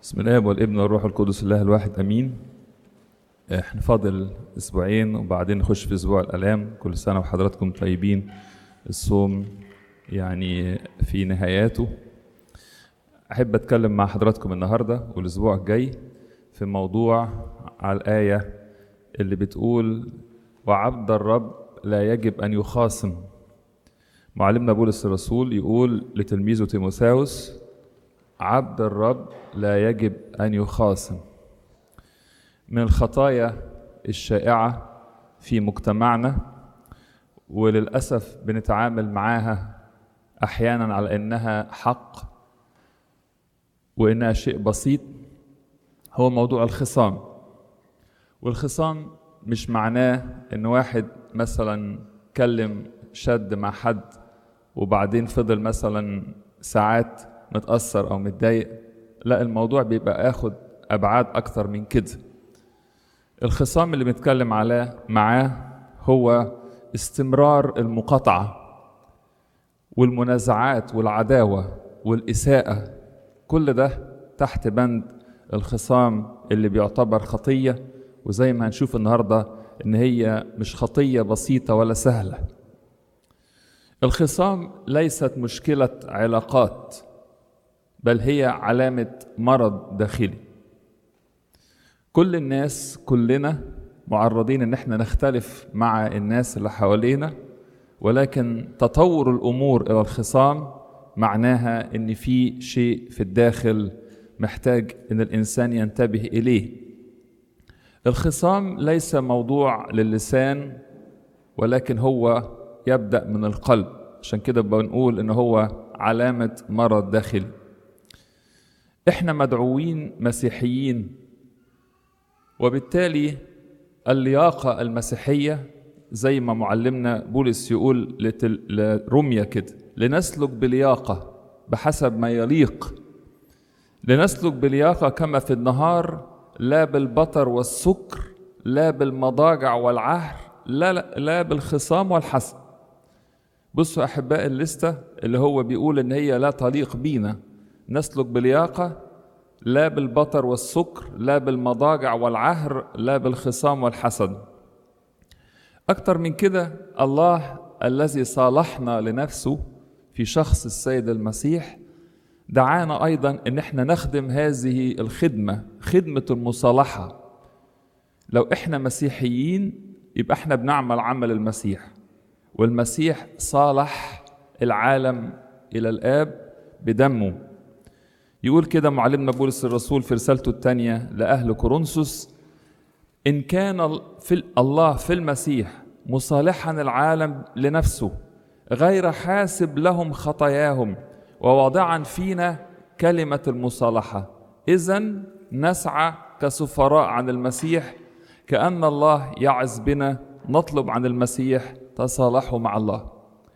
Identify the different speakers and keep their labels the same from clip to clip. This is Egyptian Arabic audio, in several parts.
Speaker 1: بسم الله والابن والروح القدس الله الواحد امين احنا فاضل اسبوعين وبعدين نخش في اسبوع الالام كل سنه وحضراتكم طيبين الصوم يعني في نهاياته احب اتكلم مع حضراتكم النهارده والاسبوع الجاي في موضوع على الايه اللي بتقول وعبد الرب لا يجب ان يخاصم معلمنا بولس الرسول يقول لتلميذه تيموثاوس عبد الرب لا يجب ان يخاصم من الخطايا الشائعه في مجتمعنا وللاسف بنتعامل معاها احيانا على انها حق وانها شيء بسيط هو موضوع الخصام والخصام مش معناه ان واحد مثلا كلم شد مع حد وبعدين فضل مثلا ساعات متأثر أو متضايق لا الموضوع بيبقى اخد أبعاد أكتر من كده الخصام اللي بنتكلم عليه معاه هو استمرار المقاطعة والمنازعات والعداوة والإساءة كل ده تحت بند الخصام اللي بيعتبر خطية وزي ما هنشوف النهاردة إن هي مش خطية بسيطة ولا سهلة الخصام ليست مشكلة علاقات بل هي علامة مرض داخلي كل الناس كلنا معرضين ان احنا نختلف مع الناس اللي حوالينا ولكن تطور الامور الى الخصام معناها ان في شيء في الداخل محتاج ان الانسان ينتبه اليه الخصام ليس موضوع للسان ولكن هو يبدا من القلب عشان كده بنقول ان هو علامه مرض داخلي احنا مدعوين مسيحيين وبالتالي اللياقه المسيحيه زي ما معلمنا بولس يقول لتل... لروميا كده لنسلك بلياقه بحسب ما يليق لنسلك بلياقه كما في النهار لا بالبطر والسكر لا بالمضاجع والعهر لا لا, لا بالخصام والحسد بصوا احباء الليسته اللي هو بيقول ان هي لا تليق بينا نسلك بلياقه لا بالبطر والسكر لا بالمضاجع والعهر لا بالخصام والحسد اكتر من كده الله الذي صالحنا لنفسه في شخص السيد المسيح دعانا ايضا ان احنا نخدم هذه الخدمه خدمه المصالحه لو احنا مسيحيين يبقى احنا بنعمل عمل المسيح والمسيح صالح العالم الى الاب بدمه يقول كده معلمنا بولس الرسول في رسالته الثانيه لاهل كورنثوس ان كان في الله في المسيح مصالحا العالم لنفسه غير حاسب لهم خطاياهم وواضعا فينا كلمه المصالحه اذا نسعى كسفراء عن المسيح كان الله يعز بنا نطلب عن المسيح تصالحوا مع الله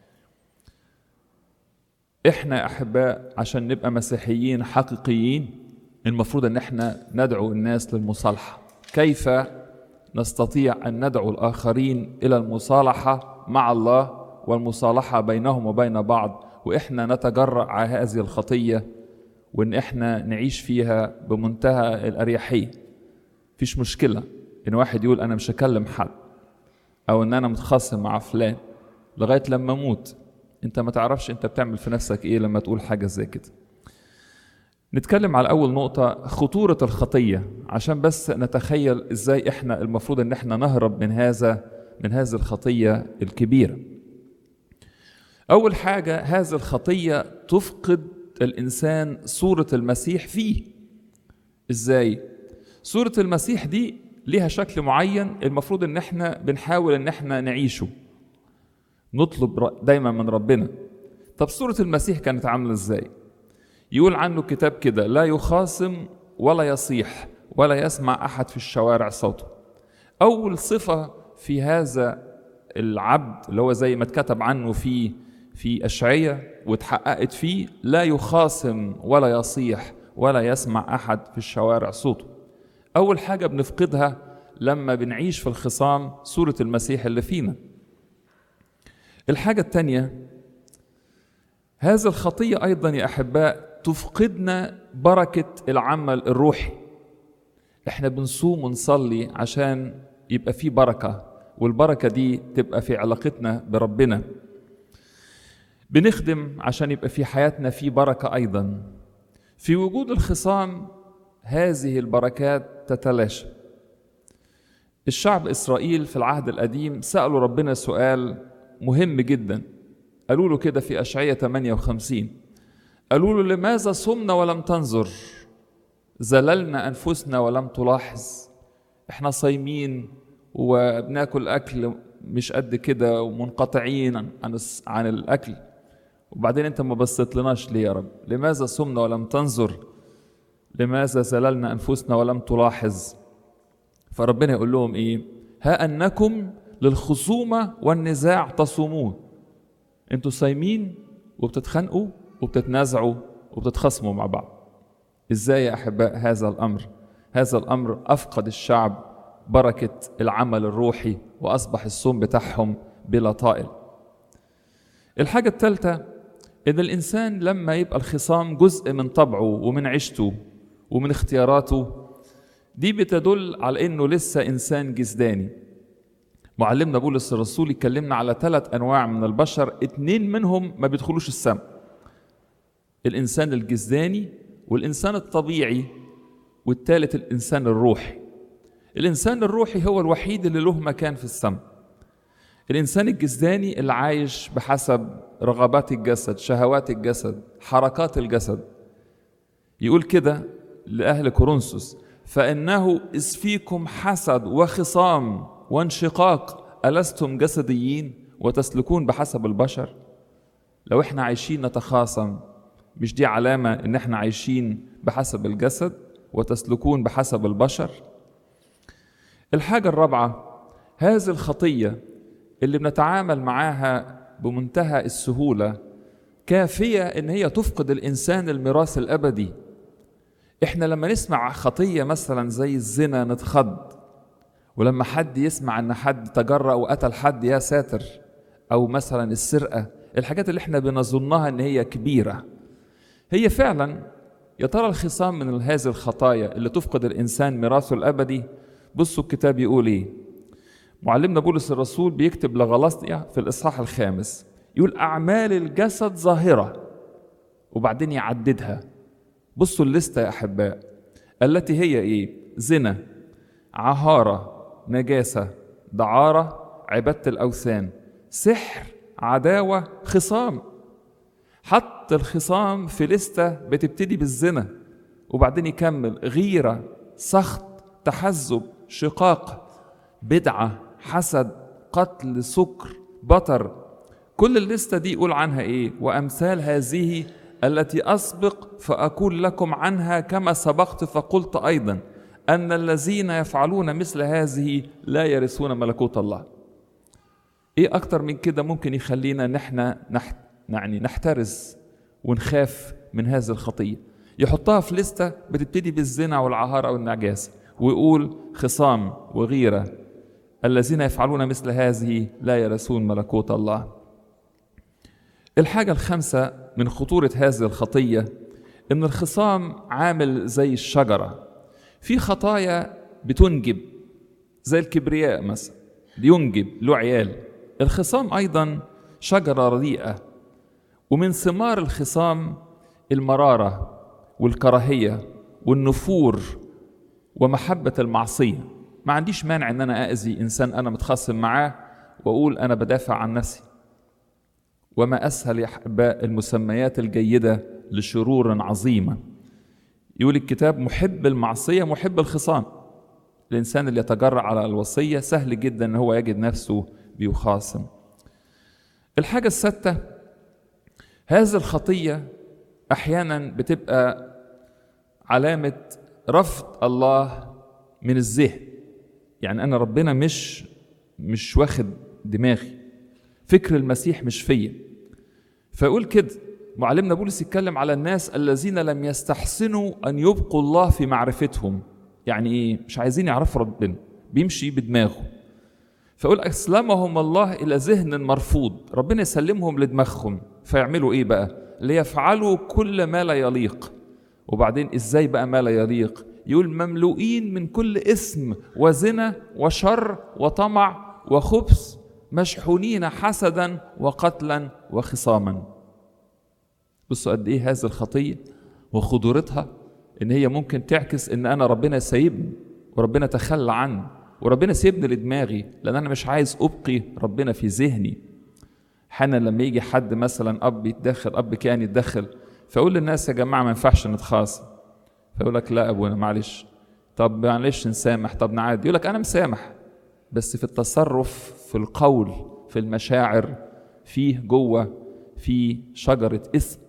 Speaker 1: احنا احباء عشان نبقى مسيحيين حقيقيين المفروض ان احنا ندعو الناس للمصالحه كيف نستطيع ان ندعو الاخرين الى المصالحه مع الله والمصالحه بينهم وبين بعض واحنا نتجرأ على هذه الخطيه وان احنا نعيش فيها بمنتهى الاريحيه مفيش مشكله ان واحد يقول انا مش هكلم حد او ان انا متخاصم مع فلان لغايه لما اموت انت ما تعرفش انت بتعمل في نفسك ايه لما تقول حاجه زي كده نتكلم على اول نقطه خطوره الخطيه عشان بس نتخيل ازاي احنا المفروض ان احنا نهرب من هذا من هذه الخطيه الكبيره اول حاجه هذه الخطيه تفقد الانسان صوره المسيح فيه ازاي صوره المسيح دي ليها شكل معين المفروض ان احنا بنحاول ان احنا نعيشه نطلب دايما من ربنا طب صورة المسيح كانت عاملة ازاي يقول عنه كتاب كده لا يخاصم ولا يصيح ولا يسمع أحد في الشوارع صوته أول صفة في هذا العبد اللي هو زي ما اتكتب عنه في في أشعية واتحققت فيه لا يخاصم ولا يصيح ولا يسمع أحد في الشوارع صوته أول حاجة بنفقدها لما بنعيش في الخصام صورة المسيح اللي فينا الحاجة الثانية هذه الخطية أيضا يا أحباء تفقدنا بركة العمل الروحي احنا بنصوم ونصلي عشان يبقى في بركة والبركة دي تبقى في علاقتنا بربنا بنخدم عشان يبقى في حياتنا في بركة أيضا في وجود الخصام هذه البركات تتلاشى الشعب إسرائيل في العهد القديم سألوا ربنا سؤال مهم جدا قالوا له كده في أشعية 58 قالوا له لماذا صمنا ولم تنظر زللنا أنفسنا ولم تلاحظ احنا صايمين وبناكل أكل مش قد كده ومنقطعين عن عن الأكل وبعدين أنت ما بصيت لناش ليه يا رب لماذا صمنا ولم تنظر لماذا زللنا أنفسنا ولم تلاحظ فربنا يقول لهم إيه ها أنكم للخصومة والنزاع تصومون انتوا صايمين وبتتخانقوا وبتتنازعوا وبتتخاصموا مع بعض ازاي يا احباء هذا الامر هذا الامر افقد الشعب بركه العمل الروحي واصبح الصوم بتاعهم بلا طائل الحاجه الثالثه ان الانسان لما يبقى الخصام جزء من طبعه ومن عيشته ومن اختياراته دي بتدل على انه لسه انسان جسداني معلمنا بولس الرسول يكلمنا على ثلاث انواع من البشر اتنين منهم ما بيدخلوش السماء الانسان الجسداني والانسان الطبيعي والثالث الانسان الروحي الانسان الروحي هو الوحيد اللي له مكان في السماء الانسان الجسداني اللي عايش بحسب رغبات الجسد شهوات الجسد حركات الجسد يقول كده لاهل كورنثوس فانه اذ فيكم حسد وخصام وانشقاق ألستم جسديين وتسلكون بحسب البشر لو احنا عايشين نتخاصم مش دي علامة ان احنا عايشين بحسب الجسد وتسلكون بحسب البشر الحاجة الرابعة هذه الخطية اللي بنتعامل معاها بمنتهى السهولة كافية ان هي تفقد الانسان الميراث الابدي احنا لما نسمع خطية مثلا زي الزنا نتخض ولما حد يسمع ان حد تجرأ وقتل حد يا ساتر او مثلا السرقه الحاجات اللي احنا بنظنها ان هي كبيره هي فعلا يا ترى الخصام من هذه الخطايا اللي تفقد الانسان ميراثه الابدي بصوا الكتاب يقول ايه معلمنا بولس الرسول بيكتب لغلاطيا في الاصحاح الخامس يقول اعمال الجسد ظاهره وبعدين يعددها بصوا الليسته يا احباء التي هي ايه زنا عهاره نجاسة دعارة عبادة الأوثان سحر عداوة خصام حط الخصام في لستة بتبتدي بالزنا وبعدين يكمل غيرة سخط تحزب شقاق بدعة حسد قتل سكر بطر كل الليستة دي يقول عنها ايه وأمثال هذه التي أسبق فأقول لكم عنها كما سبقت فقلت أيضا أن الذين يفعلون مثل هذه لا يرثون ملكوت الله إيه أكتر من كده ممكن يخلينا نحن نحت يعني نحترز ونخاف من هذه الخطية يحطها في لستة بتبتدي بالزنا والعهارة والنجاسة ويقول خصام وغيرة الذين يفعلون مثل هذه لا يرثون ملكوت الله الحاجة الخامسة من خطورة هذه الخطية إن الخصام عامل زي الشجرة في خطايا بتنجب زي الكبرياء مثلا بينجب له عيال الخصام ايضا شجره رديئه ومن ثمار الخصام المراره والكراهيه والنفور ومحبه المعصيه ما عنديش مانع ان انا اذي انسان انا متخاصم معاه واقول انا بدافع عن نفسي وما اسهل يا احباء المسميات الجيده لشرور عظيمه يقول الكتاب محب المعصية محب الخصام الإنسان اللي يتجرأ على الوصية سهل جدا أن هو يجد نفسه بيخاصم الحاجة الستة هذه الخطية أحيانا بتبقى علامة رفض الله من الذهن يعني أنا ربنا مش مش واخد دماغي فكر المسيح مش فيا فيقول كده معلمنا بولس يتكلم على الناس الذين لم يستحسنوا ان يبقوا الله في معرفتهم يعني ايه مش عايزين يعرفوا ربنا بيمشي بدماغه فيقول اسلمهم الله الى ذهن مرفوض ربنا يسلمهم لدماغهم فيعملوا ايه بقى ليفعلوا كل ما لا يليق وبعدين ازاي بقى ما لا يليق يقول مملوئين من كل اسم وزنا وشر وطمع وخبث مشحونين حسدا وقتلا وخصاما بصوا قد ايه هذه الخطيه وخطورتها ان هي ممكن تعكس ان انا ربنا سايبني وربنا تخلى عني وربنا سيبني لدماغي لان انا مش عايز ابقي ربنا في ذهني حانا لما يجي حد مثلا اب يتدخل اب كان يتدخل فاقول للناس يا جماعه ما ينفعش نتخاصم فيقول لك لا ابونا معلش طب معلش نسامح طب نعادي يقول لك انا مسامح بس في التصرف في القول في المشاعر فيه جوه في شجره اثم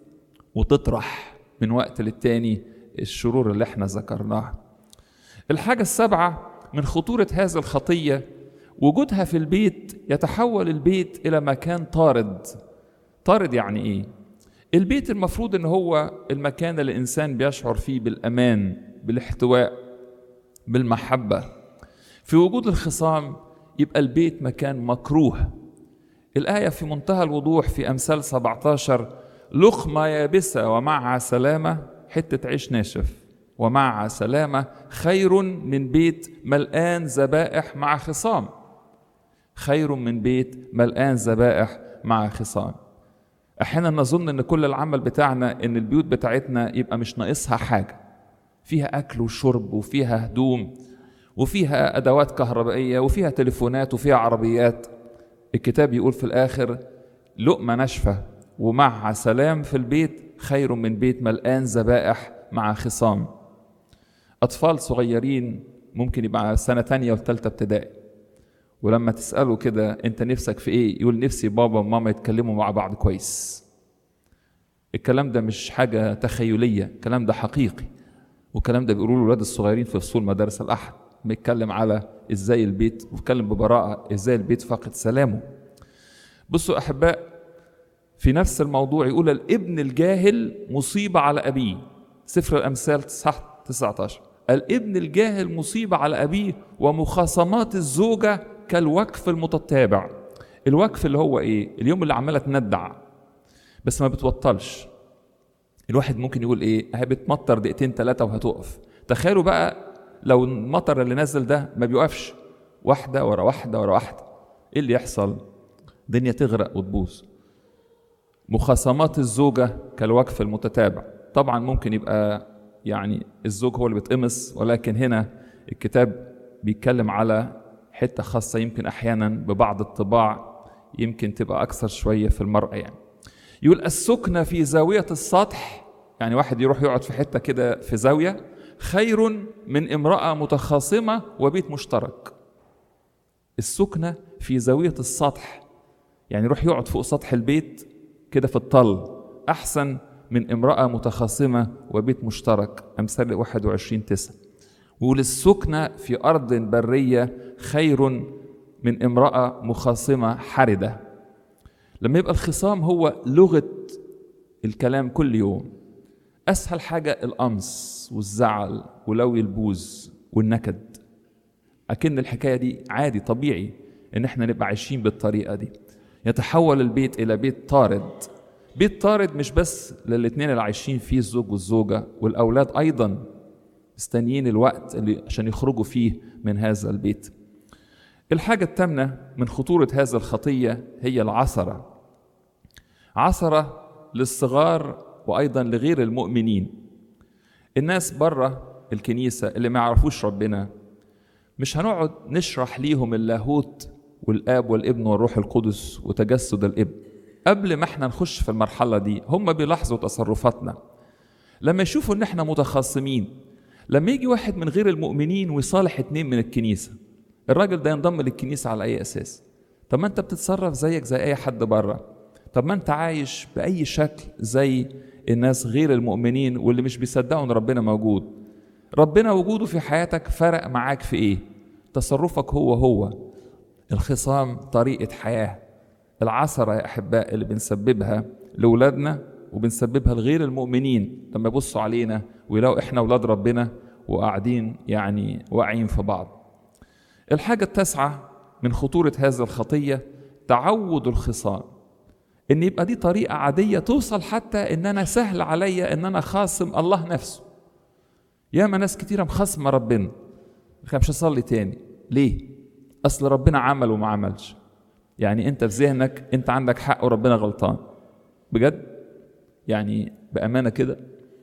Speaker 1: وتطرح من وقت للتاني الشرور اللي احنا ذكرناها الحاجه السابعه من خطوره هذه الخطيه وجودها في البيت يتحول البيت الى مكان طارد طارد يعني ايه البيت المفروض ان هو المكان اللي الانسان بيشعر فيه بالامان بالاحتواء بالمحبه في وجود الخصام يبقى البيت مكان مكروه الايه في منتهى الوضوح في امثال 17 لقمه يابسه ومعها سلامه حته عيش ناشف ومعها سلامه خير من بيت ملآن ذبائح مع خصام خير من بيت ملآن ذبائح مع خصام احيانا نظن ان كل العمل بتاعنا ان البيوت بتاعتنا يبقى مش ناقصها حاجه فيها اكل وشرب وفيها هدوم وفيها ادوات كهربائيه وفيها تليفونات وفيها عربيات الكتاب يقول في الاخر لقمه ناشفه ومعها سلام في البيت خير من بيت ملآن ذبائح مع خصام اطفال صغيرين ممكن يبقى سنه تانية وثالثه ابتدائي ولما تسأله كده أنت نفسك في إيه؟ يقول نفسي بابا وماما يتكلموا مع بعض كويس. الكلام ده مش حاجة تخيلية، الكلام ده حقيقي. والكلام ده بيقولوا الولاد الصغيرين في فصول مدارس الأحد، بيتكلم على إزاي البيت وبيتكلم ببراءة إزاي البيت فاقد سلامه. بصوا أحباء في نفس الموضوع يقول الابن الجاهل مصيبة على أبيه. سفر الأمثال 19 الابن الجاهل مصيبة على أبيه ومخاصمات الزوجة كالوقف المتتابع الوقف اللي هو ايه اليوم اللي عماله تندع بس ما بتبطلش الواحد ممكن يقول ايه هي بتمطر دقيقتين ثلاثه وهتقف تخيلوا بقى لو المطر اللي نزل ده ما بيوقفش واحده ورا واحده ورا واحده ايه اللي يحصل الدنيا تغرق وتبوظ مخاصمات الزوجه كالوقف المتتابع طبعا ممكن يبقى يعني الزوج هو اللي بيتقمص ولكن هنا الكتاب بيتكلم على حتة خاصة يمكن أحيانا ببعض الطباع يمكن تبقى أكثر شوية في المرأة يعني يقول السكنة في زاوية السطح يعني واحد يروح يقعد في حتة كده في زاوية خير من امرأة متخاصمة وبيت مشترك السكنة في زاوية السطح يعني يروح يقعد فوق سطح البيت كده في الطل أحسن من امرأة متخاصمة وبيت مشترك أمثال 21 تسعة ويقول السكنة في أرض برية خير من امرأة مخاصمة حردة لما يبقى الخصام هو لغة الكلام كل يوم أسهل حاجة القمص والزعل ولوي البوز والنكد أكن الحكاية دي عادي طبيعي إن إحنا نبقى عايشين بالطريقة دي يتحول البيت إلى بيت طارد بيت طارد مش بس للاتنين اللي عايشين فيه الزوج والزوجة والأولاد أيضا مستنيين الوقت اللي عشان يخرجوا فيه من هذا البيت الحاجة الثامنة من خطورة هذا الخطية هي العثرة عثرة للصغار وأيضا لغير المؤمنين الناس بره الكنيسة اللي ما يعرفوش ربنا مش هنقعد نشرح ليهم اللاهوت والآب والابن والروح القدس وتجسد الابن قبل ما احنا نخش في المرحلة دي هم بيلاحظوا تصرفاتنا لما يشوفوا ان احنا متخاصمين لما يجي واحد من غير المؤمنين ويصالح اتنين من الكنيسة الراجل ده ينضم للكنيسة على أي أساس طب ما أنت بتتصرف زيك زي أي حد بره طب ما أنت عايش بأي شكل زي الناس غير المؤمنين واللي مش بيصدقوا إن ربنا موجود ربنا وجوده في حياتك فرق معاك في إيه تصرفك هو هو الخصام طريقة حياة العثرة يا أحباء اللي بنسببها لأولادنا وبنسببها لغير المؤمنين لما يبصوا علينا ويلاقوا احنا اولاد ربنا وقاعدين يعني واقعين في بعض. الحاجة التاسعة من خطورة هذه الخطية تعود الخصام. ان يبقى دي طريقه عاديه توصل حتى ان انا سهل عليا ان انا خاصم الله نفسه ياما ناس كتيره مخاصمه ربنا مش هصلي تاني ليه اصل ربنا عمل وما عملش يعني انت في ذهنك انت عندك حق وربنا غلطان بجد يعني بامانه كده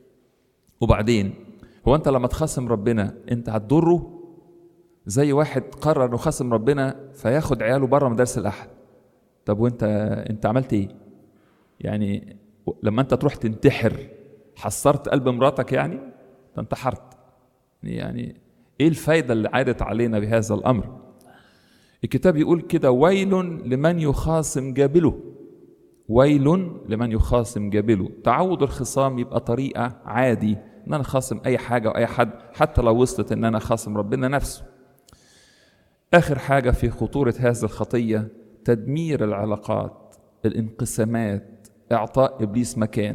Speaker 1: وبعدين هو انت لما تخاصم ربنا انت هتضره زي واحد قرر انه خاصم ربنا فياخد عياله بره مدارس الاحد طب وانت انت عملت ايه يعني لما انت تروح تنتحر حصرت قلب مراتك يعني انت انتحرت يعني ايه الفايده اللي عادت علينا بهذا الامر الكتاب يقول كده ويل لمن يخاصم جابله ويل لمن يخاصم جابله تعود الخصام يبقى طريقه عادي ان انا خاصم اي حاجه واي حد حتى لو وصلت ان انا خاصم ربنا نفسه اخر حاجه في خطوره هذه الخطيه تدمير العلاقات الانقسامات اعطاء ابليس مكان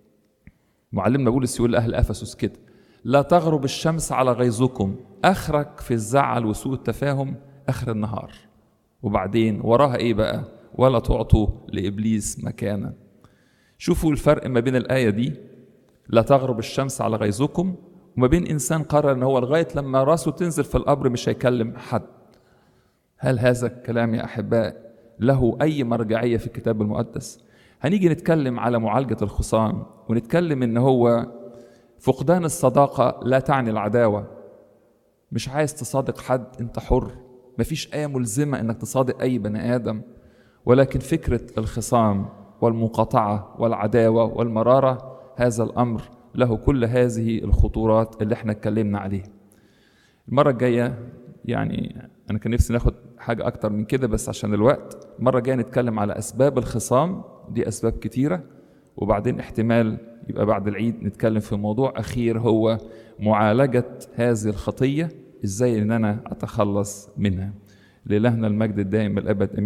Speaker 1: معلمنا بولس يقول لاهل افسس كده لا تغرب الشمس على غيظكم اخرك في الزعل وسوء التفاهم اخر النهار وبعدين وراها ايه بقى ولا تعطوا لابليس مكانا شوفوا الفرق ما بين الايه دي لا تغرب الشمس على غيظكم وما بين انسان قرر ان هو لغايه لما راسه تنزل في القبر مش هيكلم حد هل هذا الكلام يا احباء له اي مرجعيه في الكتاب المقدس هنيجي نتكلم على معالجه الخصام ونتكلم ان هو فقدان الصداقه لا تعني العداوه مش عايز تصادق حد انت حر مفيش ايه ملزمه انك تصادق اي بني ادم ولكن فكره الخصام والمقاطعه والعداوه والمراره هذا الامر له كل هذه الخطورات اللي احنا اتكلمنا عليها المره الجايه يعني انا كان نفسي ناخد حاجه اكتر من كده بس عشان الوقت المره الجايه نتكلم على اسباب الخصام دي اسباب كتيره وبعدين احتمال يبقى بعد العيد نتكلم في موضوع اخير هو معالجه هذه الخطيه ازاي ان انا اتخلص منها لإلهنا المجد الدائم الابد